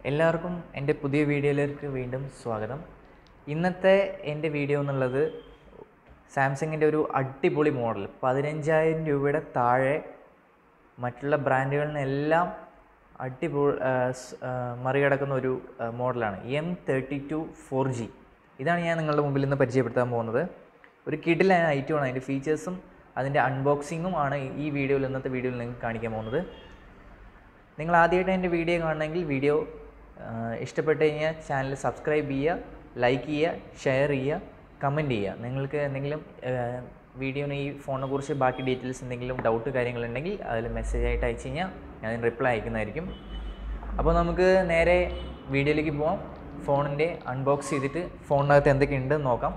എല്ലാവർക്കും എൻ്റെ പുതിയ വീഡിയോയിലേക്ക് വീണ്ടും സ്വാഗതം ഇന്നത്തെ എൻ്റെ വീഡിയോ എന്നുള്ളത് സാംസങ്ങിൻ്റെ ഒരു അടിപൊളി മോഡൽ പതിനഞ്ചായിരം രൂപയുടെ താഴെ മറ്റുള്ള ബ്രാൻഡുകളിൽ നിന്നെല്ലാം അടിപൊളി മറികടക്കുന്ന ഒരു ആ, മോഡലാണ് M thirty two four G ഇതാണ് ഞാൻ നിങ്ങളുടെ മുമ്പിൽ നിന്ന് പരിചയപ്പെടുത്താൻ പോകുന്നത് ഒരു കിഡിലായ ഐറ്റമാണ് അതിൻ്റെ ഫീച്ചേഴ്സും അതിൻ്റെ അൺബോക്സിങ്ങും ആണ് ഈ വീഡിയോയിൽ ഇന്നത്തെ വീഡിയോയിൽ നിങ്ങൾക്ക് കാണിക്കാൻ പോകുന്നത് നിങ്ങൾ ആദ്യമായിട്ട് എൻ്റെ വീഡിയോ കാണണമെങ്കിൽ വീഡിയോ ഇഷ്ടപ്പെട്ട് കഴിഞ്ഞാൽ ചാനൽ സബ്സ്ക്രൈബ് ചെയ്യുക ലൈക്ക് ചെയ്യുക ഷെയർ ചെയ്യുക കമൻറ്റ് ചെയ്യുക നിങ്ങൾക്ക് എന്തെങ്കിലും വീഡിയോന് ഈ ഫോണിനെ കുറിച്ച് ബാക്കി ഡീറ്റെയിൽസ് എന്തെങ്കിലും ഡൗട്ട് കാര്യങ്ങളുണ്ടെങ്കിൽ അതിൽ മെസ്സേജ് ആയിട്ട് അയച്ചു കഴിഞ്ഞാൽ ഞാൻ റിപ്ലൈ അയക്കുന്നതായിരിക്കും അപ്പോൾ നമുക്ക് നേരെ വീഡിയോയിലേക്ക് പോവാം ഫോണിൻ്റെ അൺബോക്സ് ചെയ്തിട്ട് ഫോണിനകത്ത് എന്തൊക്കെയുണ്ട് എന്ന് നോക്കാം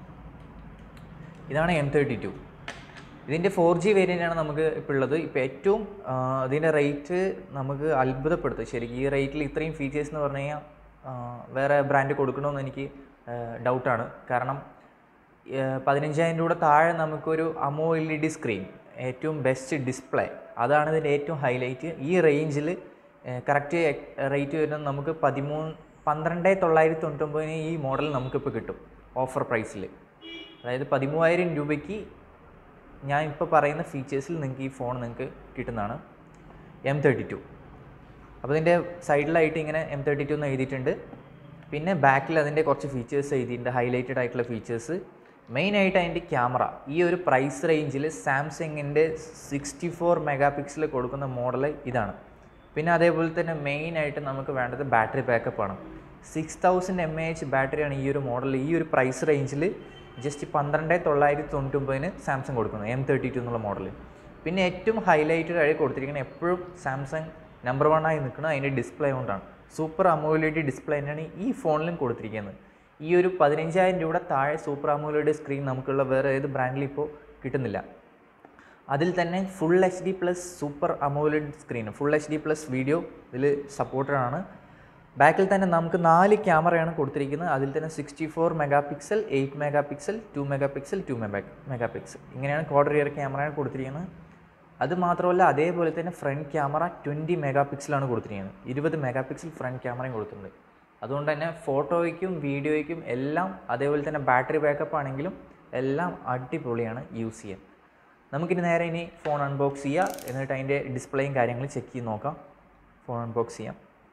ഇതാണ് എം തേർട്ടി ടു ഇതിൻ്റെ ഫോർ ജി വേരിയൻ്റാണ് നമുക്ക് ഇപ്പോൾ ഉള്ളത് ഇപ്പോൾ ഏറ്റവും ആ, ഇതിൻ്റെ റേറ്റ് നമുക്ക് അത്ഭുതപ്പെടുത്തും ശരിക്കും ഈ റേറ്റിൽ ഇത്രയും ഫീച്ചേഴ്സ് എന്ന് പറഞ്ഞു കഴിഞ്ഞാൽ ആ, വേറെ ബ്രാൻഡ് കൊടുക്കണമെന്ന് എനിക്ക് ഡൗട്ടാണ് കാരണം ആ, പതിനഞ്ചായിരം രൂപ താഴെ നമുക്കൊരു AMOLED screen ഏറ്റവും ബെസ്റ്റ് ഡിസ്പ്ലേ അതാണ് ഇതിൻ്റെ ഏറ്റവും ഹൈലൈറ്റ് ഈ റേഞ്ചിൽ കറക്റ്റ് റേറ്റ് വരുന്നത് നമുക്ക് പതിമൂന്ന് പന്ത്രണ്ട് തൊള്ളായിരത്തി തൊണ്ണൂറ്റൊമ്പതിന് ഈ മോഡൽ നമുക്കിപ്പോൾ കിട്ടും ഓഫർ പ്രൈസിൽ അതായത് പതിമൂവായിരം രൂപയ്ക്ക് ഞാൻ ഇപ്പോൾ പറയുന്ന ഫീച്ചേഴ്സിൽ നിങ്ങൾക്ക് ഈ ഫോൺ നിങ്ങൾക്ക് കിട്ടുന്നതാണ് എം തേർട്ടി ടു അപ്പോൾ ഇതിൻ്റെ സൈഡിലായിട്ട് ഇങ്ങനെ എം തേർട്ടി ടു എന്ന് എഴുതിയിട്ടുണ്ട് പിന്നെ ബാക്കിൽ അതിൻ്റെ കുറച്ച് ഫീച്ചേഴ്സ് എഴുതിയിട്ടുണ്ട് ഹൈലൈറ്റഡ് ആയിട്ടുള്ള ഫീച്ചേഴ്സ് മെയിനായിട്ട് അതിൻ്റെ ക്യാമറ ഈ ഒരു പ്രൈസ് റേഞ്ചിൽ സാംസങ്ങിൻ്റെ സിക്സ്റ്റി ഫോർ മെഗാ പിക്സൽ കൊടുക്കുന്ന മോഡൽ ഇതാണ് പിന്നെ അതേപോലെ തന്നെ മെയിനായിട്ട് നമുക്ക് വേണ്ടത് ബാറ്ററി ബാക്കപ്പ് ആണ് six thousand M A H ബാറ്ററിയാണ് ഈ ഒരു മോഡൽ ഈ ഒരു പ്രൈസ് റേഞ്ചിൽ ജസ്റ്റ് പന്ത്രണ്ട് തൊള്ളായിരത്തി തൊണ്ണൂറ്റൊമ്പതിന് സാംസങ് കൊടുക്കുന്നത് എം തേർട്ടി ടു എന്നുള്ള മോഡൽ പിന്നെ ഏറ്റവും ഹൈലൈറ്റഡ് ആയി കൊടുത്തിരിക്കുന്നത് എപ്പോഴും സാംസങ് നമ്പർ വൺ ആയി നിൽക്കുന്നത് അതിൻ്റെ ഡിസ്പ്ലേ കൊണ്ടാണ് സൂപ്പർ അമോലിറ്റി ഡിസ്പ്ലേ തന്നെയാണ് ഈ ഫോണിലും കൊടുത്തിരിക്കുന്നത് ഈ ഒരു പതിനഞ്ചായിരം രൂപയുടെ താഴെ സൂപ്പർ അമോലിറ്റി സ്ക്രീൻ നമുക്കുള്ള വേറെ ഏത് ബ്രാൻഡിലും ഇപ്പോൾ കിട്ടുന്നില്ല അതിൽ തന്നെ ഫുൾ എച്ച് ഡി plus super AMOLED screen full HD ഡി പ്ലസ് വീഡിയോ ഇതിൽ സപ്പോർട്ടഡ് ആണ് ബാക്കിൽ തന്നെ നമുക്ക് നാല് ക്യാമറയാണ് കൊടുത്തിരിക്കുന്നത് അതിൽ തന്നെ sixty four mega pixel eight mega pixel two mega pixel two mega mega pixel ഇങ്ങനെയാണ് ക്വാർട്ടർ ഇയർ ക്യാമറയാണ് കൊടുത്തിരിക്കുന്നത് അത് മാത്രമല്ല അതേപോലെ തന്നെ ഫ്രണ്ട് ക്യാമറ ട്വൻറ്റി മെഗാ പിക്സലാണ് കൊടുത്തിരിക്കുന്നത് ഇരുപത് മെഗാ പിക്സൽ ഫ്രണ്ട് ക്യാമറയും കൊടുത്തിട്ടുണ്ട് അതുകൊണ്ട് തന്നെ ഫോട്ടോയ്ക്കും വീഡിയോയ്ക്കും എല്ലാം അതേപോലെ തന്നെ ബാറ്ററി ബാക്കപ്പ് ആണെങ്കിലും എല്ലാം അടിപൊളിയാണ് യൂസ് ചെയ്യാൻ നമുക്കിനി നേരെ ഇനി ഫോൺ അൺബോക്സ് ചെയ്യുക എന്നിട്ട് അതിൻ്റെ ഡിസ്പ്ലേയും കാര്യങ്ങളും ചെക്ക് ചെയ്ത് നോക്കാം ഫോൺ അൺബോക്സ് ചെയ്യാം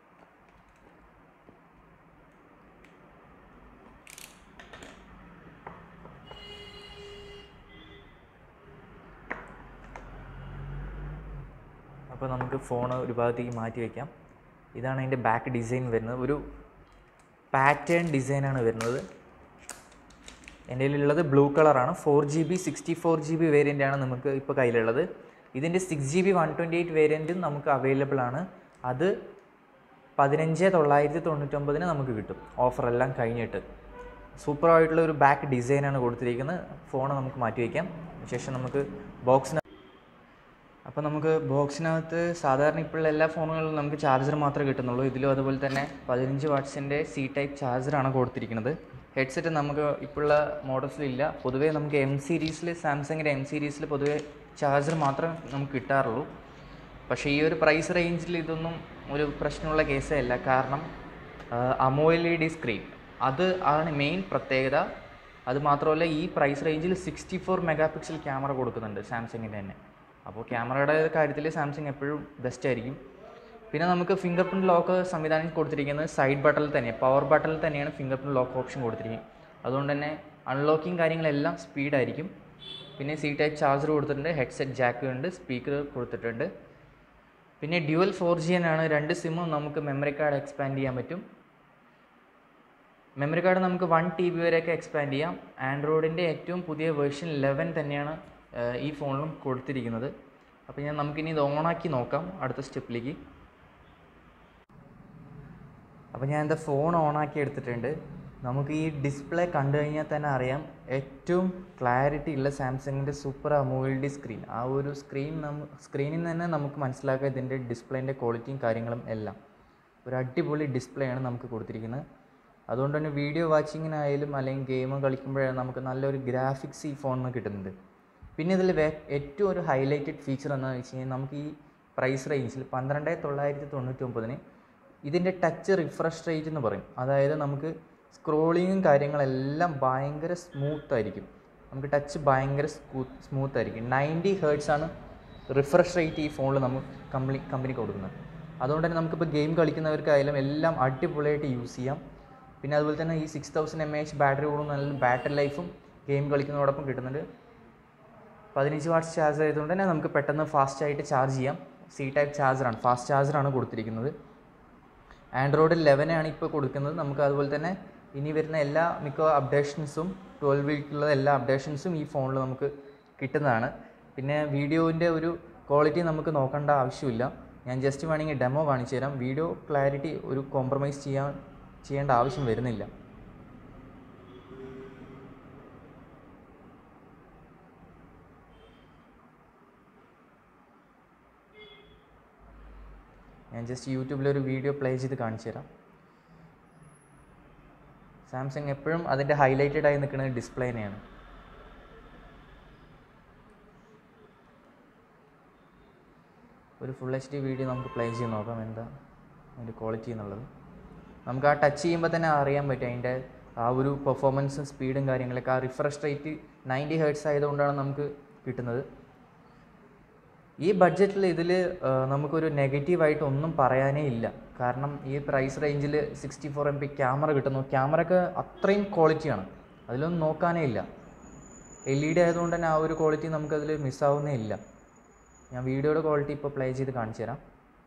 അപ്പോൾ നമുക്ക് ഫോൺ ഒരു ഭാഗത്തേക്ക് മാറ്റി വയ്ക്കാം ഇതാണ് അതിൻ്റെ ബാക്ക് ഡിസൈൻ വരുന്നത് ഒരു പാറ്റേൺ ഡിസൈനാണ് വരുന്നത് എൻ്റെ കയ്യിലുള്ളത് ബ്ലൂ കളറാണ് four GB B sixty four GB B വേരിയൻ്റാണ് നമുക്ക് ഇപ്പോൾ കയ്യിലുള്ളത് ഇതിൻ്റെ six G B one twenty eight വേരിയൻറ്റും നമുക്ക് അവൈലബിൾ ആണ് അത് പതിനഞ്ച് തൊള്ളായിരത്തി തൊണ്ണൂറ്റൊമ്പതിന് നമുക്ക് കിട്ടും ഓഫറെല്ലാം കഴിഞ്ഞിട്ട് സൂപ്പറായിട്ടുള്ള ഒരു ബാക്ക് ഡിസൈനാണ് കൊടുത്തിരിക്കുന്നത് ഫോൺ നമുക്ക് മാറ്റി വയ്ക്കാം ശേഷം നമുക്ക് ബോക്സിന് അപ്പോൾ നമുക്ക് ബോക്സിനകത്ത് സാധാരണ ഇപ്പോഴുള്ള എല്ലാ ഫോണുകളിലും നമുക്ക് ചാർജർ മാത്രമേ കിട്ടുന്നുള്ളൂ ഇതിലും അതുപോലെ തന്നെ പതിനഞ്ച് വാട്ട്സിൻ്റെ സി ടൈപ്പ് ചാർജറാണ് കൊടുത്തിരിക്കുന്നത് ഹെഡ്സെറ്റ് നമുക്ക് ഇപ്പോഴുള്ള മോഡൽസിലില്ല പൊതുവേ നമുക്ക് എം സീരീസിൽ സാംസങ്ങിൻ്റെ എം സീരീസിൽ പൊതുവേ ചാർജർ മാത്രം നമുക്ക് കിട്ടാറുള്ളൂ പക്ഷേ ഈ ഒരു പ്രൈസ് റേഞ്ചിൽ ഇതൊന്നും ഒരു പ്രശ്നമുള്ള കേസേ അല്ല കാരണം AMOLED screen അത് ആണ് മെയിൻ പ്രത്യേകത അത് മാത്രമല്ല ഈ പ്രൈസ് റേഞ്ചിൽ sixty four megapixel camera കൊടുക്കുന്നുണ്ട് സാംസങ്ങിൻ്റെ തന്നെ അപ്പോൾ ക്യാമറയുടെ കാര്യത്തിൽ സാംസങ് എപ്പോഴും ബെസ്റ്റ് ആയിരിക്കും പിന്നെ നമുക്ക് ഫിംഗർ പ്രിൻറ്റ് ലോക്ക് സംവിധാനം കൊടുത്തിരിക്കുന്നത് സൈഡ് ബട്ടണിൽ തന്നെ പവർ ബട്ടണിൽ തന്നെയാണ് ഫിംഗർ പ്രിൻറ്റ് ലോക്ക് ഓപ്ഷൻ കൊടുത്തിരിക്കുന്നത് അതുകൊണ്ട് തന്നെ അൺലോക്കിംഗ് കാര്യങ്ങളെല്ലാം സ്പീഡായിരിക്കും പിന്നെ സി ടൈപ്പ് ചാർജർ കൊടുത്തിട്ടുണ്ട് ഹെഡ്സെറ്റ് ജാക്ക് ഉണ്ട് സ്പീക്കർ കൊടുത്തിട്ടുണ്ട് പിന്നെ ഡ്യുവൽ ഫോർ ജി ആണ് രണ്ട് സിമ്മും നമുക്ക് മെമ്മറി കാർഡ് എക്സ്പാൻഡ് ചെയ്യാൻ പറ്റും മെമ്മറി കാർഡ് നമുക്ക് വൺ ടി ബി വരെയൊക്കെ എക്സ്പാൻഡ് ചെയ്യാം ആൻഡ്രോയിഡിൻ്റെ ഏറ്റവും പുതിയ വേർഷൻ ലെവൻ തന്നെയാണ് ഏഹ്, ഈ ഫോണിലും കൊടുത്തിരിക്കുന്നത് അപ്പോൾ ഞാൻ നമുക്കിനി ഇത് ഓണാക്കി നോക്കാം അടുത്ത സ്റ്റെപ്പിലേക്ക് അപ്പോൾ ഞാൻ എൻ്റെ ഫോൺ ഓണാക്കി എടുത്തിട്ടുണ്ട് നമുക്ക് ഈ ഡിസ്പ്ലേ കണ്ടു കഴിഞ്ഞാൽ തന്നെ അറിയാം ഏറ്റവും ക്ലാരിറ്റി ഉള്ള സാംസങ്ങിൻ്റെ സൂപ്പർ അമോയിൽഡി സ്ക്രീൻ ആ ഒരു സ്ക്രീൻ നമ്മ സ്ക്രീനിൽ നിന്ന് തന്നെ നമുക്ക് മനസ്സിലാക്കാം ഇതിൻ്റെ ഡിസ്പ്ലേൻ്റെ ക്വാളിറ്റിയും കാര്യങ്ങളും എല്ലാം ഒരു അടിപൊളി ഡിസ്പ്ലേ ആണ് നമുക്ക് കൊടുത്തിരിക്കുന്നത് അതുകൊണ്ട് തന്നെ വീഡിയോ വാച്ചിങ്ങിനായാലും അല്ലെങ്കിൽ ഗെയിം കളിക്കുമ്പോഴാണ് നമുക്ക് നല്ലൊരു ഗ്രാഫിക്സ് ഈ ഫോണിൽ നിന്ന് കിട്ടുന്നുണ്ട് പിന്നെ ഇതിൽ വേ ഏറ്റവും ഒരു ഹൈലൈറ്റഡ് ഫീച്ചർ എന്താണെന്ന് വെച്ച് കഴിഞ്ഞാൽ നമുക്ക് ഈ പ്രൈസ് റേഞ്ചിൽ പന്ത്രണ്ട് തൊള്ളായിരത്തി തൊണ്ണൂറ്റി ഒമ്പതിന് ഇതിൻ്റെ ടച്ച് റിഫ്രഷ് റേറ്റ് എന്ന് പറയും അതായത് നമുക്ക് സ്ക്രോളിങ്ങും കാര്യങ്ങളെല്ലാം ഭയങ്കര സ്മൂത്ത് ആയിരിക്കും നമുക്ക് ടച്ച് ഭയങ്കര സ്മൂത്ത് ആയിരിക്കും നയൻറ്റി ഹേർട്സ് ആണ് റിഫ്രഷ് റേറ്റ് ഈ ഫോണിൽ നമുക്ക് കമ്പനി കമ്പനി കൊടുക്കുന്നത് അതുകൊണ്ട് തന്നെ നമുക്കിപ്പോൾ ഗെയിം കളിക്കുന്നവർക്കായാലും എല്ലാം അടിപൊളിയായിട്ട് യൂസ് ചെയ്യാം പിന്നെ അതുപോലെ തന്നെ ഈ six thousand M H battery കൂടും നല്ല ബാറ്ററി ലൈഫും ഗെയിം കളിക്കുന്നതോടൊപ്പം കിട്ടുന്നുണ്ട് പതിനഞ്ച് വാട്ട്സ് ചാർജ് ആയതുകൊണ്ട് തന്നെ നമുക്ക് പെട്ടെന്ന് ഫാസ്റ്റ് ആയിട്ട് ചാർജ് ചെയ്യാം സി ടൈപ്പ് ചാർജറാണ് ഫാസ്റ്റ് ചാർജറാണ് കൊടുത്തിരിക്കുന്നത് ആൻഡ്രോയിഡ് ലെവനാണ് ഇപ്പോൾ കൊടുക്കുന്നത് നമുക്ക് അതുപോലെ തന്നെ ഇനി വരുന്ന എല്ലാ മിക്ക അപ്ഡേഷൻസും ട്വൽവ് വീക്കുള്ള എല്ലാ അപ്ഡേഷൻസും ഈ ഫോണിൽ നമുക്ക് കിട്ടുന്നതാണ് പിന്നെ വീഡിയോൻ്റെ ഒരു ക്വാളിറ്റി നമുക്ക് നോക്കേണ്ട ആവശ്യമില്ല ഞാൻ ജസ്റ്റ് വേണമെങ്കിൽ ഡെമോ കാണിച്ചു തരാം വീഡിയോ ക്ലാരിറ്റി ഒരു കോംപ്രമൈസ് ചെയ്യാൻ ചെയ്യേണ്ട ആവശ്യം വരുന്നില്ല ഞാൻ ജസ്റ്റ് യൂട്യൂബിലൊരു വീഡിയോ പ്ലേ ചെയ്ത് കാണിച്ചു തരാം സാംസങ് എപ്പോഴും അതിൻ്റെ ഹൈലൈറ്റഡ് ആയി നിൽക്കുന്നത് ഡിസ്പ്ലേനെയാണ് ഒരു ഫുൾ എച്ച് ഡി വീഡിയോ നമുക്ക് പ്ലേ ചെയ്ത് നോക്കാം എന്താ അതിൻ്റെ ക്വാളിറ്റി എന്നുള്ളത് നമുക്ക് ആ ടച്ച് ചെയ്യുമ്പോൾ തന്നെ അറിയാൻ പറ്റും അതിൻ്റെ ആ ഒരു പെർഫോമൻസും സ്പീഡും കാര്യങ്ങളൊക്കെ ആ റിഫ്രഷ് റേറ്റ് നയൻറ്റി ഹേർട്സ് ആയതുകൊണ്ടാണ് നമുക്ക് കിട്ടുന്നത് ഈ ബഡ്ജറ്റിൽ ഇതിൽ നമുക്കൊരു നെഗറ്റീവായിട്ട് ഒന്നും പറയാനേ ഇല്ല കാരണം ഈ പ്രൈസ് റേഞ്ചിൽ സിക്സ്റ്റി ഫോർ എം പി ക്യാമറ കിട്ടുന്നു ക്യാമറയൊക്കെ അത്രയും ക്വാളിറ്റിയാണ് അതിലൊന്നും നോക്കാനേ ഇല്ല എൽ ഇ ഡി ആയതുകൊണ്ട് തന്നെ ആ ഒരു ക്വാളിറ്റി നമുക്കതിൽ മിസ്സാവുന്നേ ഇല്ല ഞാൻ വീഡിയോയുടെ ക്വാളിറ്റി ഇപ്പോൾ പ്ലേ ചെയ്ത് കാണിച്ചു തരാം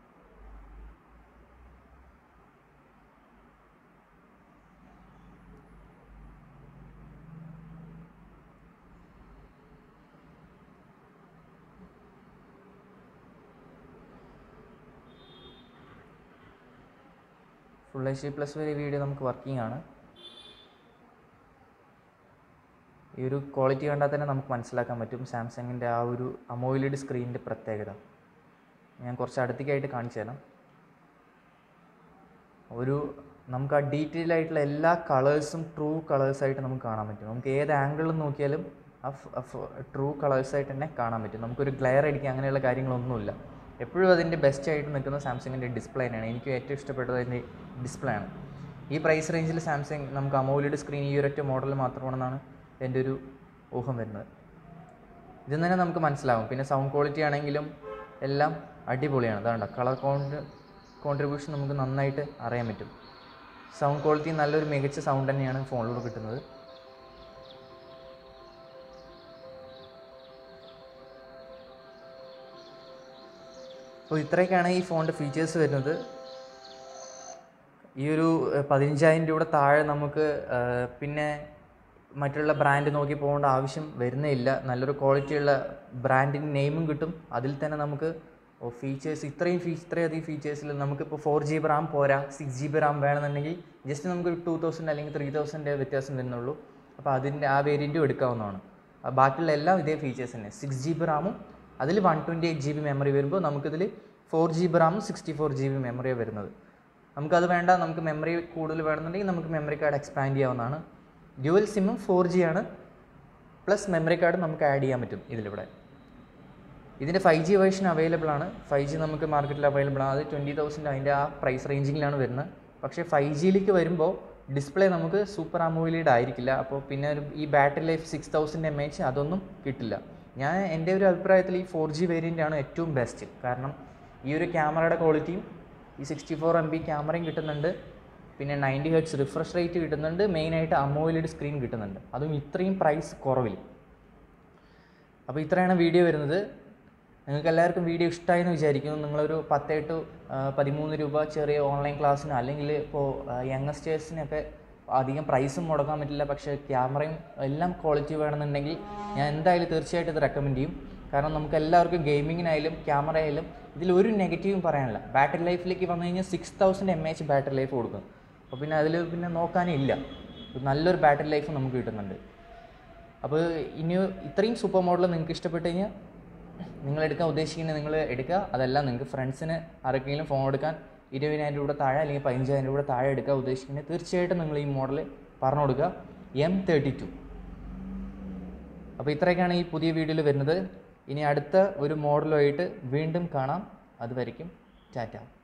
ഫുൾ എച്ച് ഡി പ്ലസ് വരെ വീഡിയോ നമുക്ക് വർക്കിംഗ് ആണ് ഈ ഒരു ക്വാളിറ്റി കണ്ടാൽ തന്നെ നമുക്ക് മനസ്സിലാക്കാൻ പറ്റും സാംസങ്ങിൻ്റെ ആ ഒരു അമോയിലിഡ് സ്ക്രീനിൻ്റെ പ്രത്യേകത ഞാൻ കുറച്ച് അടുത്തേക്കായിട്ട് കാണിച്ചു തരാം ഒരു നമുക്ക് ആ ഡീറ്റെയിൽ ആയിട്ടുള്ള എല്ലാ കളേഴ്സും ട്രൂ കളേഴ്സായിട്ട് നമുക്ക് കാണാൻ പറ്റും നമുക്ക് ഏത് ആംഗിളിൽ നോക്കിയാലും ആ ട്രൂ കളേഴ്സായിട്ട് തന്നെ കാണാൻ പറ്റും നമുക്കൊരു ഗ്ലെയർ അടിക്കുക അങ്ങനെയുള്ള കാര്യങ്ങളൊന്നുമില്ല എപ്പോഴും അതിൻ്റെ ബെസ്റ്റ് ആയിട്ട് നിൽക്കുന്ന സാംസങ്ങിൻ്റെ ഡിസ്പ്ലേ തന്നെയാണ് എനിക്ക് ഏറ്റവും ഇഷ്ടപ്പെട്ടത് അതിൻ്റെ ഡിസ്പ്ലേ ആണ് ഈ പ്രൈസ് റേഞ്ചിൽ സാംസങ് നമുക്ക് അമോലിഡ് സ്ക്രീൻ ഈ ഒരൊറ്റ മോഡൽ മാത്രമാണെന്നാണ് എൻ്റെ ഒരു ഊഹം വരുന്നത് ഇതിൽ തന്നെ നമുക്ക് മനസ്സിലാവും പിന്നെ സൗണ്ട് ക്വാളിറ്റി ആണെങ്കിലും എല്ലാം അടിപൊളിയാണ് അതാണ്ട കളർ കോണ്ട് കോൺട്രിബ്യൂഷൻ നമുക്ക് നന്നായിട്ട് അറിയാൻ പറ്റും സൗണ്ട് ക്വാളിറ്റി നല്ലൊരു മികച്ച സൗണ്ട് തന്നെയാണ് ഫോണിലൂടെ കിട്ടുന്നത് അപ്പോൾ ഇത്രയൊക്കെയാണ് ഈ ഫോണിൻ്റെ ഫീച്ചേഴ്സ് വരുന്നത് ഈ ഒരു ഏഹ്, പതിനഞ്ചായിരം രൂപയുടെ താഴെ നമുക്ക് ഏഹ്, പിന്നെ മറ്റുള്ള ബ്രാൻഡ് നോക്കി പോകേണ്ട ആവശ്യം വരുന്നേയില്ല നല്ലൊരു ക്വാളിറ്റിയുള്ള ബ്രാൻഡിൻ്റെ നെയിമും കിട്ടും അതിൽ തന്നെ നമുക്ക് ഫീച്ചേഴ്സ് ഇത്രയും ഫീ ഇത്രയധികം ഫീച്ചേഴ്സിൽ നമുക്കിപ്പോൾ ഫോർ ജി ബി റാം പോരാ സിക്സ് ജി ബി റാം വേണമെന്നുണ്ടെങ്കിൽ ജസ്റ്റ് നമുക്ക് ടു തൗസൻഡ് അല്ലെങ്കിൽ ത്രീ തൗസൻഡ് വ്യത്യാസം വരുന്നുള്ളൂ അപ്പോൾ അതിൻ്റെ ആ വേരിയൻറ്റും എടുക്കാവുന്നതാണ് ആ ബാക്കിയുള്ള എല്ലാം ഇതേ ഫീച്ചേഴ്സ് തന്നെ സിക്സ് ജി ബി റാമും അതിൽ വൺ ട്വൻറ്റി എയ്റ്റ് ജി ബി മെമ്മറി വരുമ്പോൾ നമുക്കിതിൽ ഫോർ ജി ബി റാമും സിക്സ്റ്റി ഫോർ ജി ബി മെമ്മറിയാണ് വരുന്നത് നമുക്കത് വേണ്ട നമുക്ക് മെമ്മറി കൂടുതൽ വേണമെന്നുണ്ടെങ്കിൽ നമുക്ക് മെമ്മറി കാർഡ് എക്സ്പാൻഡ് ചെയ്യാവുന്നതാണ് ഡ്യുവൽ സിമ്മും ഫോർ ജി ആണ് പ്ലസ് മെമ്മറി കാർഡ് നമുക്ക് ആഡ് ചെയ്യാൻ പറ്റും ഇതിലിവിടെ ഇതിൻ്റെ ഫൈവ് ജി വേർഷൻ അവൈലബിൾ ആണ് ഫൈവ് ജി നമുക്ക് മാർക്കറ്റിൽ അവൈലബിൾ ആണ് അത് ട്വൻറ്റി തൗസൻഡ് അതിൻ്റെ ആ പ്രൈസ് റേഞ്ചിങ്ങിലാണ് വരുന്നത് പക്ഷേ ഫൈവ് ജിയിലേക്ക് വരുമ്പോൾ ഡിസ്പ്ലേ നമുക്ക് സൂപ്പർ അമോയിലീഡ് ആയിരിക്കില്ല അപ്പോൾ പിന്നെ ഒരു ഈ battery life six thousand M H അതൊന്നും കിട്ടില്ല ഞാൻ എൻ്റെ ഒരു അഭിപ്രായത്തിൽ ഈ ഫോർ ജി വേരിയൻ്റ് ആണ് ഏറ്റവും ബെസ്റ്റ് കാരണം ഈ ഒരു ക്യാമറയുടെ ക്വാളിറ്റിയും ഈ സിക്സ്റ്റി ഫോർ എം ബി ക്യാമറയും കിട്ടുന്നുണ്ട് പിന്നെ നയൻറ്റി ഹെഡ്സ് റിഫ്രഷ് റേറ്റ് കിട്ടുന്നുണ്ട് മെയിനായിട്ട് അമോയിലഡ് സ്ക്രീൻ കിട്ടുന്നുണ്ട് അതും ഇത്രയും പ്രൈസ് കുറവിൽ അപ്പോൾ ഇത്രയാണ് വീഡിയോ വരുന്നത് നിങ്ങൾക്ക് എല്ലാവർക്കും വീഡിയോ ഇഷ്ടമായി എന്ന് വിചാരിക്കുന്നു നിങ്ങളൊരു പത്ത് ടു പതിമൂന്ന് രൂപ ചെറിയ ഓൺലൈൻ ക്ലാസ്സിന് അല്ലെങ്കിൽ ഇപ്പോൾ യങ്ങസ്റ്റേഴ്സിനൊക്കെ അധികം പ്രൈസും മുടക്കാൻ പറ്റില്ല പക്ഷേ ക്യാമറയും എല്ലാം ക്വാളിറ്റി വേണമെന്നുണ്ടെങ്കിൽ ഞാൻ എന്തായാലും തീർച്ചയായിട്ടും ഇത് റെക്കമെൻഡ് ചെയ്യും കാരണം നമുക്ക് എല്ലാവർക്കും ഗെയിമിങ്ങിനായാലും ക്യാമറ ആയാലും ഇതിൽ ഒരു നെഗറ്റീവും പറയാനില്ല ബാറ്ററി ലൈഫിലേക്ക് വന്നു കഴിഞ്ഞാൽ six thousand M H battery life കൊടുക്കും അപ്പോൾ പിന്നെ അതിൽ പിന്നെ നോക്കാനേ ഇല്ല ഒരു നല്ലൊരു ബാറ്ററി ലൈഫ് നമുക്ക് കിട്ടുന്നുണ്ട് അപ്പോൾ ഇനി ഇത്രയും സൂപ്പർ മോഡൽ നിങ്ങൾക്ക് ഇഷ്ടപ്പെട്ട് കഴിഞ്ഞാൽ നിങ്ങൾ എടുക്കാൻ ഉദ്ദേശിക്കുന്നത് നിങ്ങൾ എടുക്കുക അതല്ല നിങ്ങൾക്ക് ഫ്രണ്ട്സിന് ആർക്കെങ്കിലും ഫോൺ എടുക്കാൻ ഇരുപതിനായിരം രൂപ താഴെ അല്ലെങ്കിൽ പതിനഞ്ചായിരം രൂപ താഴെ എടുക്കാൻ ഉദ്ദേശിക്കുന്നത് തീർച്ചയായിട്ടും നിങ്ങൾ ഈ മോഡൽ പറഞ്ഞു കൊടുക്കുക എം തേർട്ടി ടു അപ്പോൾ ഇത്രയൊക്കെയാണ് ഈ പുതിയ വീഡിയോയിൽ വരുന്നത് ഇനി അടുത്ത ഒരു മോഡലുമായിട്ട് വീണ്ടും കാണാം അതുവരയ്ക്കും ടാറ്റ